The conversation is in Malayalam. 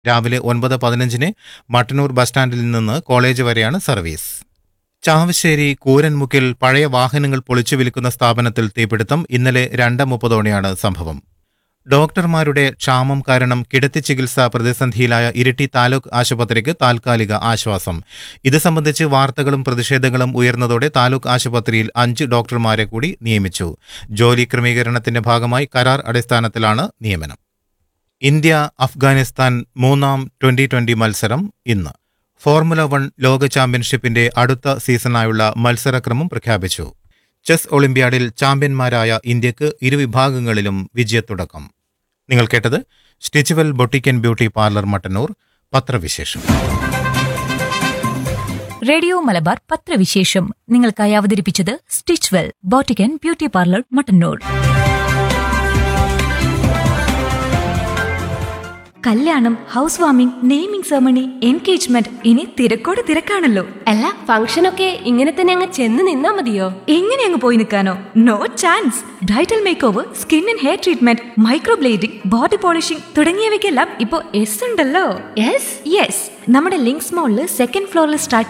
രാവിലെ ഒൻപത് പതിനഞ്ചിന് മട്ടന്നൂർ ബസ് സ്റ്റാൻഡിൽ നിന്ന് കോളേജ് വരെയാണ് സർവീസ് ചാവശ്ശേരി കൂരൻമുക്കിൽ പഴയ വാഹനങ്ങൾ പൊളിച്ചു വിൽക്കുന്ന സ്ഥാപനത്തിൽ തീപിടുത്തം ഇന്നലെ രണ്ട് മുപ്പതോടെയാണ് സംഭവം ഡോക്ടർമാരുടെ ക്ഷാമം കാരണം കിടത്തി ചികിത്സ പ്രതിസന്ധിയിലായ ഇരിട്ടി താലൂക്ക് ആശുപത്രിക്ക് താൽക്കാലിക ആശ്വാസം ഇത് സംബന്ധിച്ച് വാർത്തകളും പ്രതിഷേധങ്ങളും ഉയർന്നതോടെ താലൂക്ക് ആശുപത്രിയിൽ അഞ്ച് ഡോക്ടർമാരെ കൂടി നിയമിച്ചു ജോലി ക്രമീകരണത്തിന്റെ ഭാഗമായി കരാർ അടിസ്ഥാനത്തിലാണ് നിയമനം ഇന്ത്യ അഫ്ഗാനിസ്ഥാൻ മൂന്നാം ട്വന്റി ട്വന്റി മത്സരം ഇന്ന് ഫോർമുല വൺ ലോക ചാമ്പ്യൻഷിപ്പിന്റെ അടുത്ത സീസണായുള്ള മത്സരക്രമം പ്രഖ്യാപിച്ചു ചെസ് ഒളിമ്പ്യാഡിൽ ചാമ്പ്യന്മാരായ ഇന്ത്യക്ക് ഇരുവിഭാഗങ്ങളിലും വിജയത്തുടക്കം നിങ്ങൾ കേട്ടത് stitch well boutique and beauty parlour Mattannur പത്രവിശേഷം റേഡിയോ മലബാർ പത്രവിശേഷം നിങ്ങൾക്കായി അവതരിപ്പിച്ചത് stitch well boutique and beauty parlour Mattannur കല്യാണം house warming naming ceremony engagement ഇനി തിരക്കോട് തിരക്കാണല്ലോ അല്ല ഫംഗ്ഷനൊക്കെ ഇങ്ങനെ തന്നെ അങ്ങ് ചെന്ന് നിന്നാ മതിയോ എങ്ങനെ അങ്ങ് പോയി നിൽക്കാനോ no chance bridal makeover skin and hair treatment microblading body polishing തുടങ്ങിയവയ്ക്കെല്ലാം ഇപ്പോ എസ് ഉണ്ടല്ലോ യെസ് യെസ് നമ്മുടെ ലിങ്ക്സ് മോളിൽ സെക്കൻഡ് ഫ്ലോറിൽ സ്റ്റാർട്ട്